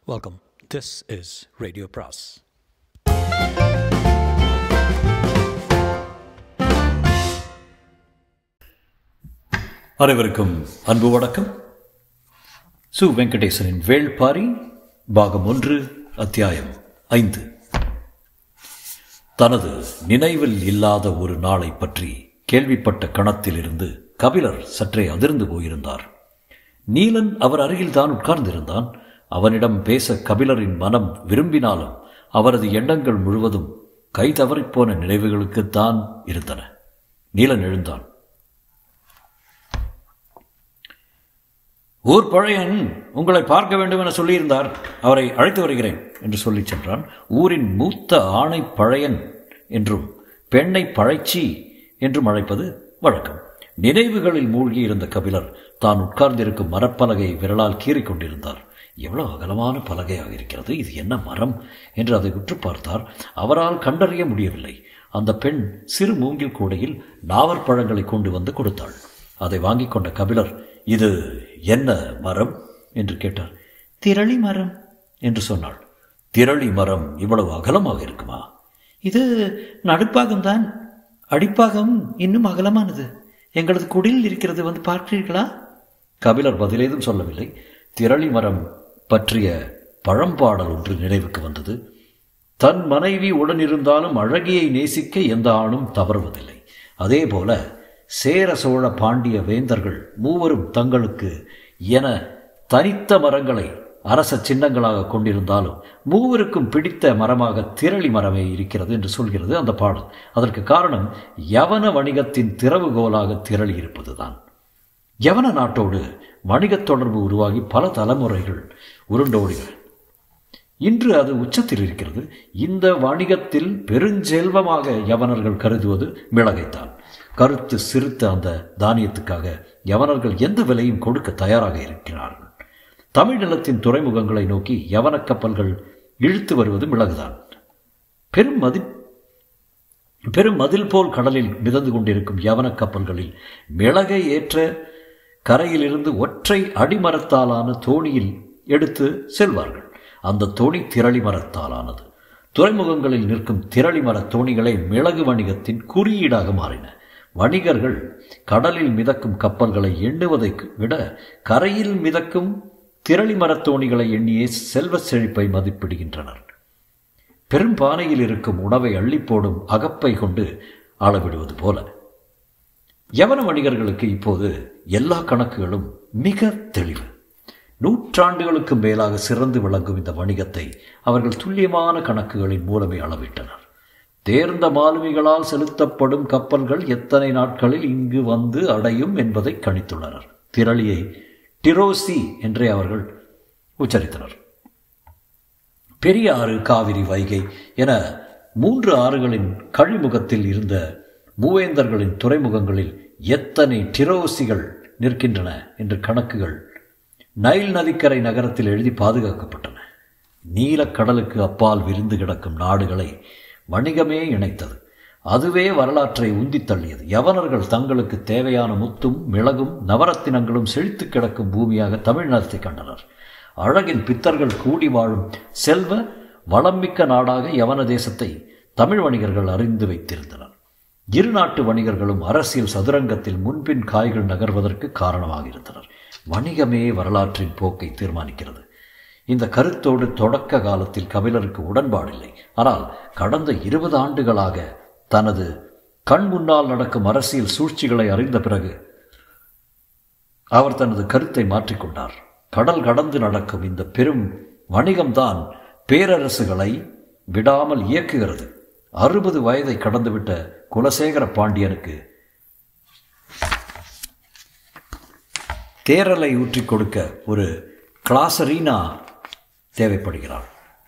Welcome. This is Radio Pras. அனைவருக்கும் அன்பு வணக்கம் சு வெங்கடேசனின் வேள்பாரி பாகம் ஒன்று அத்தியாயம் ஐந்து தனது நினைவில் இல்லாத ஒரு நாளை பற்றி கேள்விப்பட்ட கணத்திலிருந்து கபிலர் சற்றே அதிர்ந்து போயிருந்தார் நீலன் அவர் அருகில்தான் உட்கார்ந்திருந்தான் அவனிடம் பேச கபிலரின் மனம் விரும்பினாலும் அவரது எண்ணங்கள் முழுவதும் கை தவறிப்போன நினைவுகளுக்குத்தான் இருந்தன நீலன் எழுந்தான் ஊர் பழையன் உங்களை பார்க்க வேண்டும் என சொல்லியிருந்தார் அவரை அழைத்து வருகிறேன் என்று சொல்லிச் சென்றான் ஊரின் மூத்த ஆணை பழையன் என்றும் பெண்ணை பழைச்சி என்றும் அழைப்பது வழக்கம் நினைவுகளில் மூழ்கி இருந்த கபிலர் தான் உட்கார்ந்திருக்கும் மரப்பலகையை விரலால் கீறிக் கொண்டிருந்தார் எவ்வளவு அகலமான பலகையாக இருக்கிறது இது என்ன மரம் என்று அதை உற்று பார்த்தார் அவரால் கண்டறிய முடியவில்லை அந்த பெண் சிறு மூங்கில் கூடையில் நாவற்பழங்களை கொண்டு வந்து கொடுத்தாள் அதை வாங்கிக் கொண்ட கபிலர் இது என்ன மரம் என்று கேட்டார் திரளி மரம் என்று சொன்னாள் திரளி மரம் இவ்வளவு அகலமாக இருக்குமா இது நடுப்பாகம்தான் அடிப்பாகம் இன்னும் அகலமானது எங்களது குடில் இருக்கிறது வந்து பார்க்கிறீர்களா கபிலர் பதிலேதும் சொல்லவில்லை திரளி மரம் பற்றிய பழம்பாடல் ஒன்று நினைவுக்கு வந்தது தன் மனைவி உடன் இருந்தாலும் அழகியை நேசிக்க எந்த ஆணும் தவறுவதில்லை அதே போல சேர சோழ பாண்டிய வேந்தர்கள் மூவரும் தங்களுக்கு என தனித்த மரங்களை அரச சின்னங்களாக கொண்டிருந்தாலும் மூவருக்கும் பிடித்த மரமாக திரளி மரமே இருக்கிறது என்று சொல்கிறது அந்த பாடல் அதற்கு காரணம் யவன வணிகத்தின் திறவுகோலாக திரளி இருப்பதுதான் யவன நாட்டோடு வணிகத் தொடர்பு உருவாகி பல தலைமுறைகள் உருண்டோடின இன்று அது உச்சத்தில் இருக்கிறது இந்த வணிகத்தில் பெருஞ்செல்வமாக யவனர்கள் கருதுவது மிளகைத்தான் கருத்து சிறுத்த அந்த தானியத்துக்காக யவனர்கள் எந்த விலையும் கொடுக்க தயாராக இருக்கிறார்கள் தமிழ் நிலத்தின் துறைமுகங்களை நோக்கி யவன கப்பல்கள் இழுத்து வருவது மிளகுதான் பெரும் மதி பெரும் மதில் போல் கடலில் மிதந்து கொண்டிருக்கும் யவன கப்பல்களில் மிளகை ஏற்ற கரையிலிருந்து ஒற்றை அடிமரத்தாலான தோணியில் எடுத்து செல்வார்கள் அந்த தோணி திரளி மரத்தாலானது துறைமுகங்களில் நிற்கும் திரளி மர தோணிகளை மிளகு வணிகத்தின் குறியீடாக மாறின வணிகர்கள் கடலில் மிதக்கும் கப்பல்களை எண்ணுவதை விட கரையில் மிதக்கும் திரளி மரத்தோணிகளை எண்ணியே செல்வ செழிப்பை மதிப்பிடுகின்றனர் பெரும் பானையில் இருக்கும் உணவை அள்ளி போடும் அகப்பை கொண்டு அளவிடுவது போல யவன வணிகர்களுக்கு இப்போது எல்லா கணக்குகளும் மிக தெளிவு நூற்றாண்டுகளுக்கு மேலாக சிறந்து விளங்கும் இந்த வணிகத்தை அவர்கள் துல்லியமான கணக்குகளின் மூலமே அளவிட்டனர் தேர்ந்த மாலுமிகளால் செலுத்தப்படும் கப்பல்கள் எத்தனை நாட்களில் இங்கு வந்து அடையும் என்பதை கணித்துள்ளனர் திரளியை டிரோசி என்றே அவர்கள் உச்சரித்தனர் பெரிய ஆறு காவிரி வைகை என மூன்று ஆறுகளின் கழிமுகத்தில் இருந்த மூவேந்தர்களின் துறைமுகங்களில் எத்தனை டிரோசிகள் நிற்கின்றன என்ற கணக்குகள் நைல் நதிக்கரை நகரத்தில் எழுதி பாதுகாக்கப்பட்டன நீலக்கடலுக்கு அப்பால் விரிந்து கிடக்கும் நாடுகளை வணிகமே இணைத்தது அதுவே வரலாற்றை உந்தித் தள்ளியது யவனர்கள் தங்களுக்கு தேவையான முத்தும் மிளகும் நவரத்தினங்களும் செழித்து கிடக்கும் பூமியாக தமிழ்நாட்டை கண்டனர் அழகின் பித்தர்கள் கூடி வாழும் செல்வ வளம்மிக்க நாடாக யவன தேசத்தை தமிழ் வணிகர்கள் அறிந்து வைத்திருந்தனர் இரு நாட்டு வணிகர்களும் அரசியல் சதுரங்கத்தில் முன்பின் காய்கள் நகர்வதற்கு காரணமாக இருந்தனர் வணிகமே வரலாற்றின் போக்கை தீர்மானிக்கிறது இந்த கருத்தோடு தொடக்க காலத்தில் கபிலருக்கு உடன்பாடில்லை ஆனால் கடந்த இருபது ஆண்டுகளாக தனது கண் முன்னால் நடக்கும் அரசியல் சூழ்ச்சிகளை அறிந்த பிறகு அவர் தனது கருத்தை மாற்றிக்கொண்டார் கடல் கடந்து நடக்கும் இந்த பெரும் வணிகம்தான் பேரரசுகளை விடாமல் இயக்குகிறது அறுபது வயதை கடந்துவிட்ட குலசேகர பாண்டியனுக்கு தேரலை ஊற்றி கொடுக்க ஒரு கிளாசரீனா தேவைப்படுகிறார்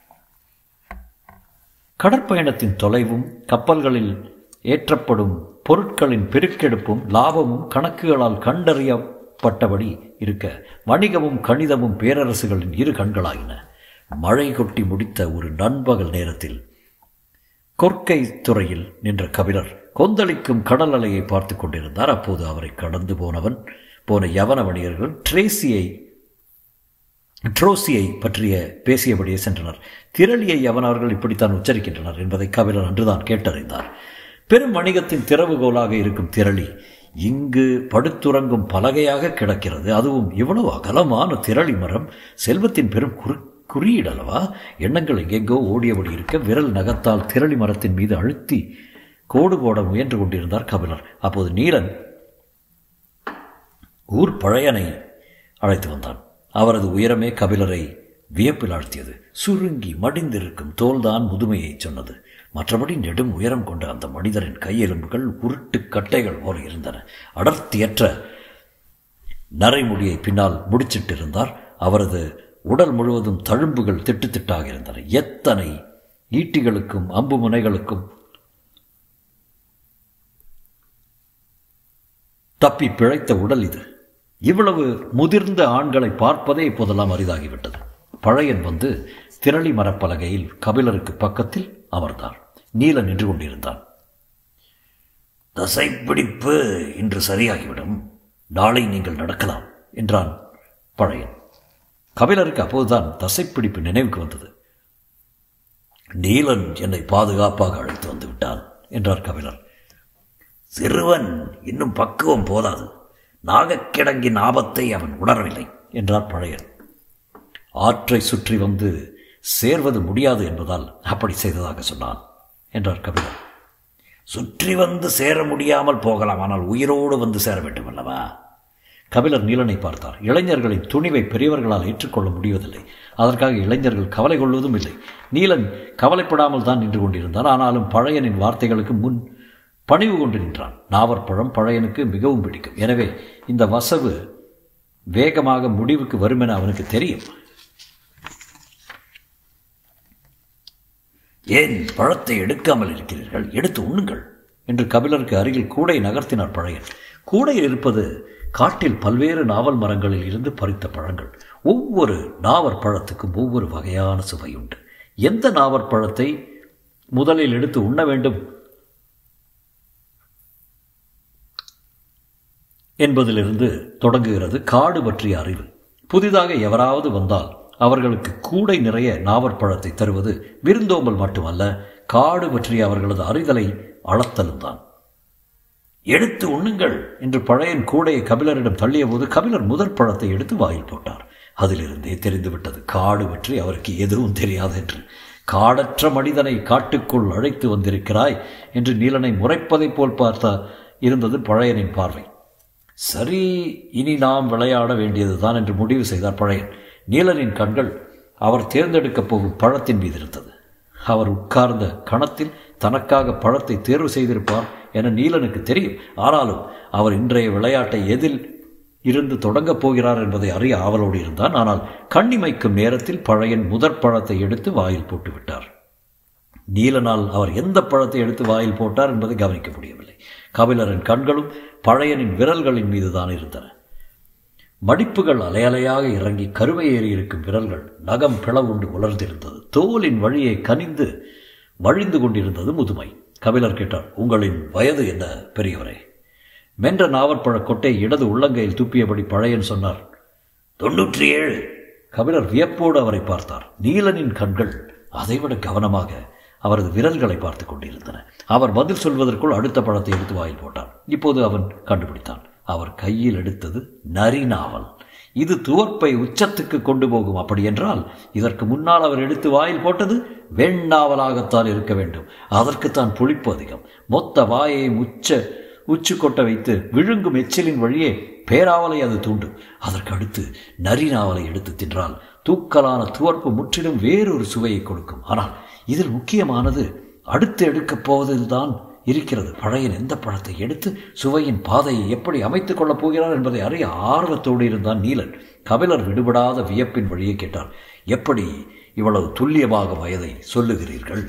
கடற்பயணத்தின் தொலைவும் கப்பல்களில் ஏற்றப்படும் பொருட்களின் பெருக்கெடுப்பும் லாபமும் கணக்குகளால் கண்டறியப்பட்டபடி இருக்க வணிகமும் கணிதமும் பேரரசுகளின் இரு கண்களாயின மழை கொட்டி முடித்த ஒரு நண்பகல் நேரத்தில் கொற்கை துறையில் நின்ற கபிலர் கொந்தளிக்கும் கடல் அலையை பார்த்து கொண்டிருந்தார் அப்போது அவரை கடந்து போனவன் போன யவன வணிகர்கள் ட்ரேசியை ட்ரோசியை பற்றிய பேசியபடியே சென்றனர் திரளியை அவன் அவர்கள் இப்படித்தான் உச்சரிக்கின்றனர் என்பதை கபிலர் அன்றுதான் கேட்டறிந்தார் பெரும் வணிகத்தின் திறவுகோலாக இருக்கும் திரளி இங்கு படுத்துறங்கும் பலகையாக கிடக்கிறது அதுவும் இவ்வளவு அகலமான திரளி மரம் செல்வத்தின் பெரும் குறி குறியீடல்லவா எண்ணங்கள் எங்கெங்கோ ஓடியபடி இருக்க விரல் நகத்தால் திரளி மரத்தின் மீது அழுத்தி கோடு போட முயன்று கொண்டிருந்தார் கபிலர் அப்போது நீலன் ஊர் பழையனை அழைத்து வந்தான் அவரது உயரமே கபிலரை வியப்பில் ஆழ்த்தியது சுருங்கி மடிந்திருக்கும் தோல்தான் முதுமையை சொன்னது மற்றபடி நெடும் உயரம் கொண்ட அந்த மனிதரின் கையெலும்புகள் உருட்டு கட்டைகள் போல இருந்தன அடர்த்தியற்ற நரைமுடியை பின்னால் முடிச்சிட்டிருந்தார் அவரது உடல் முழுவதும் தழும்புகள் திட்டு திட்டாக இருந்தன எத்தனை ஈட்டிகளுக்கும் அம்பு முனைகளுக்கும் தப்பி பிழைத்த உடல் இது இவ்வளவு முதிர்ந்த ஆண்களை பார்ப்பதே இப்போதெல்லாம் அரிதாகிவிட்டது பழையன் வந்து திரளி மரப்பலகையில் கபிலருக்கு பக்கத்தில் அமர்ந்தார் நீலன் நின்று கொண்டிருந்தான் தசைப்பிடிப்பு இன்று சரியாகிவிடும் நாளை நீங்கள் நடக்கலாம் என்றான் பழையன் கபிலருக்கு அப்போதுதான் தசைப்பிடிப்பு நினைவுக்கு வந்தது நீலன் என்னை பாதுகாப்பாக அழைத்து வந்து விட்டான் என்றார் கபிலர் சிறுவன் இன்னும் பக்குவம் போதாது நாகக்கிடங்கின் ஆபத்தை அவன் உணரவில்லை என்றார் பழையன் ஆற்றை சுற்றி வந்து சேர்வது முடியாது என்பதால் அப்படி செய்ததாக சொன்னான் என்றார் கபிலர் சுற்றி வந்து சேர முடியாமல் போகலாம் ஆனால் உயிரோடு வந்து சேர வேண்டும் அல்லவா கபிலர் நீலனை பார்த்தார் இளைஞர்களின் துணிவை பெரியவர்களால் ஏற்றுக்கொள்ள முடிவதில்லை அதற்காக இளைஞர்கள் கவலை கொள்வதும் இல்லை நீலன் கவலைப்படாமல் தான் நின்று கொண்டிருந்தான் ஆனாலும் பழையனின் வார்த்தைகளுக்கு முன் பணிவு கொண்டு நின்றான் நாவற்பழம் பழையனுக்கு மிகவும் பிடிக்கும் எனவே இந்த வசவு வேகமாக முடிவுக்கு வரும் என அவனுக்கு தெரியும் ஏன் பழத்தை எடுக்காமல் இருக்கிறீர்கள் எடுத்து உண்ணுங்கள் என்று கபிலருக்கு அருகில் கூடை நகர்த்தினார் பழையன் கூடையில் இருப்பது காட்டில் பல்வேறு நாவல் மரங்களில் இருந்து பறித்த பழங்கள் ஒவ்வொரு நாவற் பழத்துக்கும் ஒவ்வொரு வகையான சுவை உண்டு எந்த நாவற்பழத்தை முதலில் எடுத்து உண்ண வேண்டும் என்பதிலிருந்து தொடங்குகிறது காடு பற்றிய அறிவு புதிதாக எவராவது வந்தால் அவர்களுக்கு கூடை நிறைய நாவற்பழத்தை தருவது விருந்தோம்பல் மட்டுமல்ல காடு பற்றிய அவர்களது அறிதலை அளத்தலும் தான் எடுத்து உண்ணுங்கள் என்று பழையன் கூடையை கபிலரிடம் தள்ளிய போது கபிலர் முதற் பழத்தை எடுத்து வாயில் போட்டார் அதிலிருந்தே தெரிந்துவிட்டது காடு பற்றி அவருக்கு எதுவும் தெரியாது என்று காடற்ற மனிதனை காட்டுக்குள் அழைத்து வந்திருக்கிறாய் என்று நீலனை முறைப்பதைப் போல் பார்த்தா இருந்தது பழையனின் பார்வை சரி இனி நாம் விளையாட வேண்டியதுதான் என்று முடிவு செய்தார் பழையன் நீலனின் கண்கள் அவர் தேர்ந்தெடுக்கப் போகும் பழத்தின் மீது இருந்தது அவர் உட்கார்ந்த கணத்தில் தனக்காக பழத்தை தேர்வு செய்திருப்பார் என நீலனுக்கு தெரியும் ஆனாலும் அவர் இன்றைய விளையாட்டை எதில் இருந்து தொடங்கப் போகிறார் என்பதை அறிய ஆவலோடு இருந்தான் ஆனால் கண்ணிமைக்கும் நேரத்தில் பழையன் முதற் பழத்தை எடுத்து வாயில் போட்டு விட்டார் நீலனால் அவர் எந்த பழத்தை எடுத்து வாயில் போட்டார் என்பதை கவனிக்க முடியவில்லை கபிலரின் கண்களும் பழையனின் விரல்களின் மீது தான் இருந்தன மடிப்புகள் அலையலையாக இறங்கி கருவை ஏறி இருக்கும் விரல்கள் நகம் பிளவுண்டு உலர்ந்திருந்தது தோலின் வழியை கனிந்து வழிந்து கொண்டிருந்தது முதுமை கபிலர் கேட்டார் உங்களின் வயது என்ன பெரியவரே மென்ற நாவற்பழ கொட்டை இடது உள்ளங்கையில் துப்பியபடி பழையன் சொன்னார் தொன்னூற்றி ஏழு கபிலர் வியப்போடு அவரை பார்த்தார் நீலனின் கண்கள் அதைவிட கவனமாக அவரது விரல்களை பார்த்து கொண்டிருந்தன அவர் பதில் சொல்வதற்குள் அடுத்த பழத்தை எடுத்து வாயில் போட்டான் இப்போது அவன் கண்டுபிடித்தான் அவர் கையில் எடுத்தது நரி நாவல் இது துவர்ப்பை உச்சத்துக்கு கொண்டு போகும் அப்படி என்றால் இதற்கு முன்னால் அவர் எடுத்து வாயில் போட்டது வெண்ணாவலாகத்தான் இருக்க வேண்டும் அதற்குத்தான் புளிப்பு அதிகம் மொத்த வாயை உச்ச உச்சு கொட்ட வைத்து விழுங்கும் எச்சிலின் வழியே பேராவலை அது தூண்டும் அதற்கு அடுத்து நரி நாவலை எடுத்து தின்றால் தூக்கலான துவர்ப்பு முற்றிலும் வேறொரு சுவையை கொடுக்கும் ஆனால் இதில் முக்கியமானது அடுத்து எடுக்கப் போவதில்தான் இருக்கிறது பழையன் எந்த பழத்தை எடுத்து சுவையின் பாதையை எப்படி அமைத்துக் கொள்ளப் போகிறார் என்பதை அறிய ஆர்வத்தோடு இருந்தான் நீலன் கபிலர் விடுபடாத வியப்பின் வழியே கேட்டார் எப்படி இவ்வளவு துல்லியமாக வயதை சொல்லுகிறீர்கள்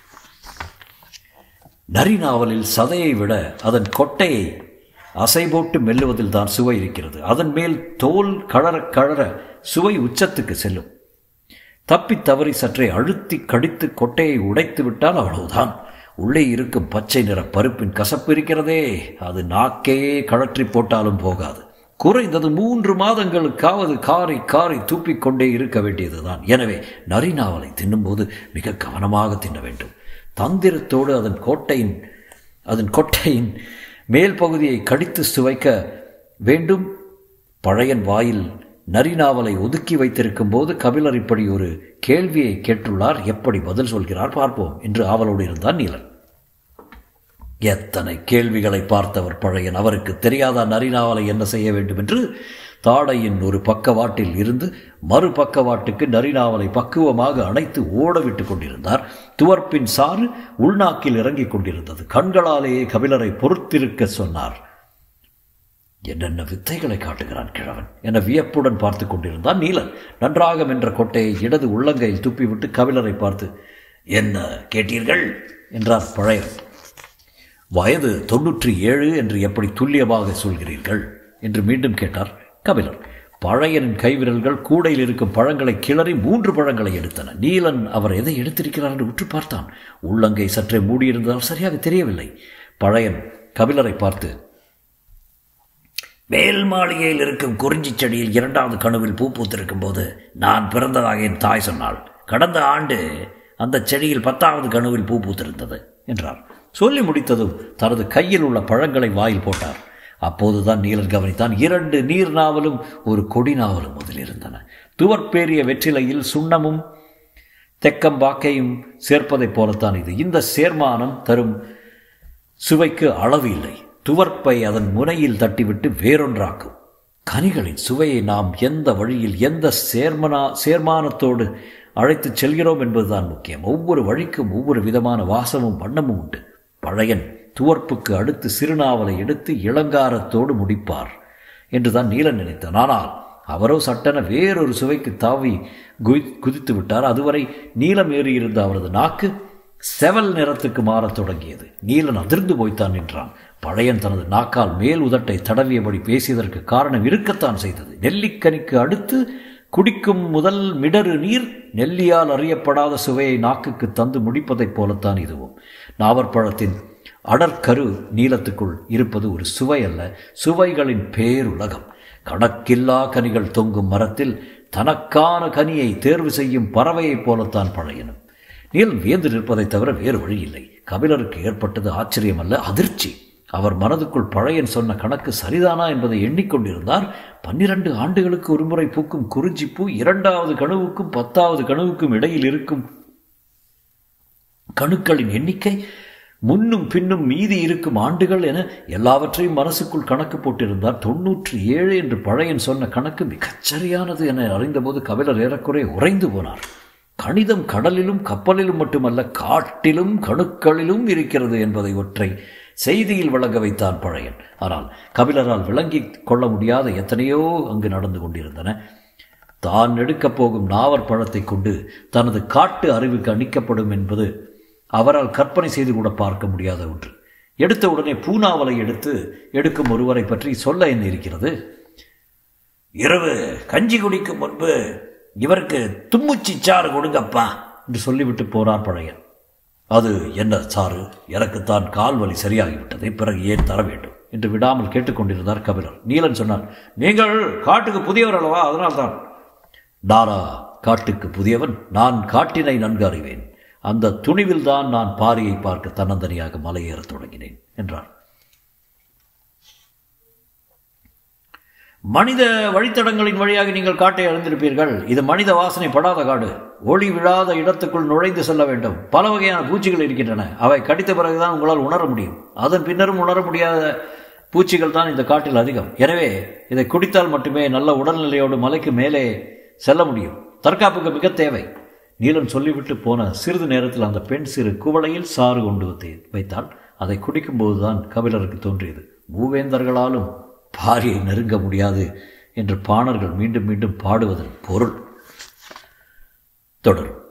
நரி நாவலில் சதையை விட அதன் கொட்டையை அசைபோட்டு மெல்லுவதில் தான் சுவை இருக்கிறது அதன் மேல் தோல் கழற கழற சுவை உச்சத்துக்கு செல்லும் தப்பி தவறி சற்றே அழுத்தி கடித்து கொட்டையை உடைத்து விட்டால் அவ்வளவுதான் உள்ளே இருக்கும் பச்சை நிற பருப்பின் கசப்பு இருக்கிறதே அது நாக்கையே கழற்றி போட்டாலும் போகாது குறைந்தது மூன்று மாதங்களுக்காவது காரை காரை தூப்பிக்கொண்டே இருக்க வேண்டியதுதான் எனவே நரிநாவலை தின்னும்போது மிக கவனமாக தின்ன வேண்டும் தந்திரத்தோடு அதன் கோட்டையின் அதன் கொட்டையின் மேல் பகுதியை கடித்து சுவைக்க வேண்டும் பழையன் வாயில் நரிநாவலை ஒதுக்கி வைத்திருக்கும் போது கபிலர் இப்படி ஒரு கேள்வியை கேட்டுள்ளார் எப்படி பதில் சொல்கிறார் பார்ப்போம் என்று ஆவலோடு இருந்தான் நீலன் எத்தனை கேள்விகளை பார்த்தவர் பழையன் அவருக்கு தெரியாத நரிநாவலை என்ன செய்ய வேண்டும் என்று தாடையின் ஒரு பக்கவாட்டில் இருந்து மறு பக்கவாட்டுக்கு நரிநாவலை பக்குவமாக அணைத்து ஓட விட்டு கொண்டிருந்தார் துவர்ப்பின் சாறு உள்நாக்கில் இறங்கிக் கொண்டிருந்தது கண்களாலேயே கபிலரை பொறுத்திருக்க சொன்னார் என்னென்ன வித்தைகளை காட்டுகிறான் கிழவன் என வியப்புடன் பார்த்து கொண்டிருந்தான் நீலன் நன்றாக என்ற கொட்டையை இடது உள்ளங்கையில் துப்பிவிட்டு கபிலரை பார்த்து என்ன கேட்டீர்கள் என்றார் பழையன் வயது தொன்னூற்றி ஏழு என்று எப்படி துல்லியமாக சொல்கிறீர்கள் என்று மீண்டும் கேட்டார் கபிலர் பழையனின் கைவிரல்கள் கூடையில் இருக்கும் பழங்களை கிளறி மூன்று பழங்களை எடுத்தன நீலன் அவர் எதை எடுத்திருக்கிறார் என்று உற்று பார்த்தான் உள்ளங்கை சற்றே மூடியிருந்ததால் சரியாக தெரியவில்லை பழையன் கபிலரை பார்த்து மேல் மாளிகையில் இருக்கும் குறிஞ்சி செடியில் இரண்டாவது கணுவில் பூ பூத்திருக்கும் போது நான் பிறந்ததாக என் தாய் சொன்னாள் கடந்த ஆண்டு அந்த செடியில் பத்தாவது கணுவில் பூ பூத்திருந்தது என்றார் சொல்லி முடித்ததும் தனது கையில் உள்ள பழங்களை வாயில் போட்டார் அப்போதுதான் நீலன் கவனித்தான் இரண்டு நீர் நாவலும் ஒரு கொடி நாவலும் அதில் இருந்தன துவர்பேறிய வெற்றிலையில் சுண்ணமும் தெக்கம்பாக்கையும் சேர்ப்பதைப் போலத்தான் இது இந்த சேர்மானம் தரும் சுவைக்கு அளவு இல்லை துவர்ப்பை அதன் முனையில் தட்டிவிட்டு வேறொன்றாக்கும் கனிகளின் சுவையை நாம் எந்த வழியில் எந்த சேர்மனா சேர்மானத்தோடு அழைத்துச் செல்கிறோம் என்பதுதான் முக்கியம் ஒவ்வொரு வழிக்கும் ஒவ்வொரு விதமான வாசமும் வண்ணமும் உண்டு பழையன் துவர்ப்புக்கு அடுத்து சிறுநாவலை எடுத்து இளங்காரத்தோடு முடிப்பார் என்றுதான் நீலன் நினைத்தான் ஆனால் அவரோ சட்டென வேறொரு சுவைக்கு தாவி குதி குதித்து விட்டார் அதுவரை நீலம் ஏறியிருந்த அவரது நாக்கு செவல் நிறத்துக்கு மாறத் தொடங்கியது நீலன் அதிர்ந்து போய்த்தான் நின்றான் பழையன் தனது நாக்கால் மேல் உதட்டை தடவியபடி பேசியதற்கு காரணம் இருக்கத்தான் செய்தது நெல்லிக்கனிக்கு அடுத்து குடிக்கும் முதல் மிடறு நீர் நெல்லியால் அறியப்படாத சுவையை நாக்குக்கு தந்து முடிப்பதைப் போலத்தான் இதுவும் நாவற்பழத்தின் அடற்கரு நீளத்துக்குள் இருப்பது ஒரு சுவை அல்ல சுவைகளின் பேருலகம் கணக்கில்லா கனிகள் தொங்கும் மரத்தில் தனக்கான கனியை தேர்வு செய்யும் பறவையைப் போலத்தான் பழையனும் நீல் வியந்து நிற்பதைத் தவிர வேறு வழி இல்லை கபிலருக்கு ஏற்பட்டது ஆச்சரியம் அல்ல அதிர்ச்சி அவர் மனதுக்குள் பழையன் சொன்ன கணக்கு சரிதானா என்பதை எண்ணிக்கொண்டிருந்தார் பன்னிரண்டு ஆண்டுகளுக்கு ஒருமுறை பூக்கும் குறிஞ்சிப்பூ இரண்டாவது கணுவுக்கும் பத்தாவது கணுவுக்கும் இடையில் இருக்கும் கணுக்களின் எண்ணிக்கை முன்னும் பின்னும் மீதி இருக்கும் ஆண்டுகள் என எல்லாவற்றையும் மனசுக்குள் கணக்கு போட்டிருந்தார் தொன்னூற்றி ஏழு என்று பழையன் சொன்ன கணக்கு மிகச்சரியானது என அறிந்தபோது கபிலர் ஏறக்குறைய உறைந்து போனார் கணிதம் கடலிலும் கப்பலிலும் மட்டுமல்ல காட்டிலும் கணுக்களிலும் இருக்கிறது என்பதை ஒற்றை செய்தியில் வழங்க வைத்தான் பழையன் ஆனால் கபிலரால் விளங்கி கொள்ள முடியாத எத்தனையோ அங்கு நடந்து கொண்டிருந்தன தான் எடுக்கப் போகும் நாவற் பழத்தை கொண்டு தனது காட்டு அறிவுக்கு அணிக்கப்படும் என்பது அவரால் கற்பனை செய்து கூட பார்க்க முடியாத ஒன்று எடுத்த உடனே பூனாவலை எடுத்து எடுக்கும் ஒருவரை பற்றி சொல்ல என்ன இருக்கிறது இரவு கஞ்சி குடிக்கும் முன்பு இவருக்கு தும்முச்சி சாறு கொடுங்கப்பா என்று சொல்லிவிட்டு போறார் பழையன் அது என்ன சாறு எனக்குத்தான் கால் வலி சரியாகிவிட்டதை பிறகு ஏன் தர வேண்டும் என்று விடாமல் கேட்டுக்கொண்டிருந்தார் கபிலர் நீலன் சொன்னார் நீங்கள் காட்டுக்கு புதியவர் அல்லவா அதனால்தான் நானா காட்டுக்கு புதியவன் நான் காட்டினை நன்கு அறிவேன் அந்த துணிவில் தான் நான் பாரியை பார்க்க தன்னந்தனியாக மலையேறத் தொடங்கினேன் என்றார் மனித வழித்தடங்களின் வழியாக நீங்கள் காட்டை அறிந்திருப்பீர்கள் இது மனித வாசனை படாத காடு ஒளி விழாத இடத்துக்குள் நுழைந்து செல்ல வேண்டும் பல வகையான பூச்சிகள் இருக்கின்றன அவை கடித்த பிறகுதான் உங்களால் உணர முடியும் அதன் பின்னரும் உணர முடியாத பூச்சிகள் தான் இந்த காட்டில் அதிகம் எனவே இதை குடித்தால் மட்டுமே நல்ல உடல்நிலையோடு மலைக்கு மேலே செல்ல முடியும் தற்காப்புக்கு மிக தேவை நீலன் சொல்லிவிட்டு போன சிறிது நேரத்தில் அந்த பெண் சிறு குவளையில் சாறு கொண்டு வந்து வைத்தாள் அதை குடிக்கும்போதுதான் கபிலருக்கு தோன்றியது மூவேந்தர்களாலும் பாரியை நெருங்க முடியாது என்று பாணர்கள் மீண்டும் மீண்டும் பாடுவதன் பொருள் தொடரும்